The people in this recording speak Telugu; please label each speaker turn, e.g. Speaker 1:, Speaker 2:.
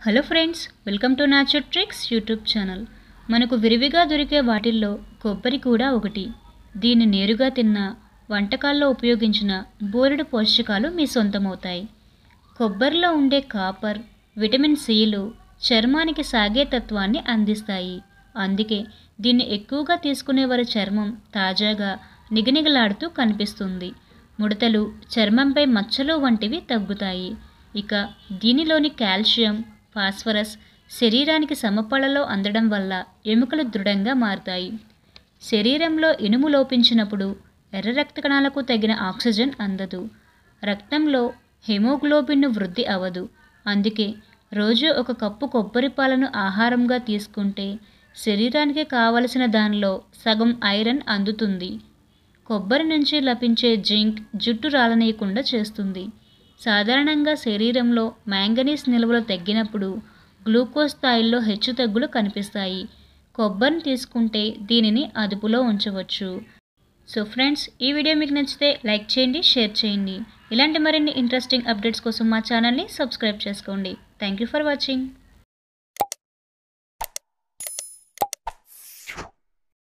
Speaker 1: hello friends welcome to nature tricks YouTube channel మనకు విరివిగా దొరికే వాటిల్లో కొబ్బరి కూడా ఒకటి దీన్ని నేరుగా తిన్న వంటకాల్లో ఉపయోగించిన బోలెడు పోషకాలు మీ సొంతమవుతాయి కొబ్బరిలో ఉండే కాపర్ విటమిన్ సిలు చర్మానికి సాగే తత్వాన్ని అందిస్తాయి అందుకే దీన్ని ఎక్కువగా తీసుకునే వారి చర్మం తాజాగా నిగనిగలాడుతూ కనిపిస్తుంది ముడతలు చర్మంపై మచ్చలు వంటివి తగ్గుతాయి ఇక దీనిలోని కాల్షియం ఫాస్ఫరస్ శరీరానికి సమపాళలో అందడం వల్ల ఎముకలు దృఢంగా మారుతాయి శరీరంలో ఇనుము లోపించినప్పుడు ఎర్ర రక్త కణాలకు తగిన ఆక్సిజన్ అందదు రక్తంలో హెమోగ్లోబిన్ వృద్ధి అవదు అందుకే రోజు ఒక కప్పు కొబ్బరి పాలను ఆహారంగా తీసుకుంటే శరీరానికి కావలసిన దానిలో సగం ఐరన్ అందుతుంది కొబ్బరి నుంచి లభించే జింక్ జుట్టు రాలనీయకుండా చేస్తుంది సాధారణంగా శరీరంలో మ్యాంగనీస్ నిల్వలు తగ్గినప్పుడు గ్లూకోజ్ స్థాయిల్లో హెచ్చుతగ్గులు కనిపిస్తాయి కొబ్బరిని తీసుకుంటే దీనిని అదుపులో ఉంచవచ్చు సో ఫ్రెండ్స్ ఈ వీడియో మీకు నచ్చితే లైక్ చేయండి షేర్ చేయండి ఇలాంటి మరిన్ని ఇంట్రెస్టింగ్ అప్డేట్స్ కోసం మా ఛానల్ని సబ్స్క్రైబ్ చేసుకోండి థ్యాంక్ యూ ఫర్ వాచింగ్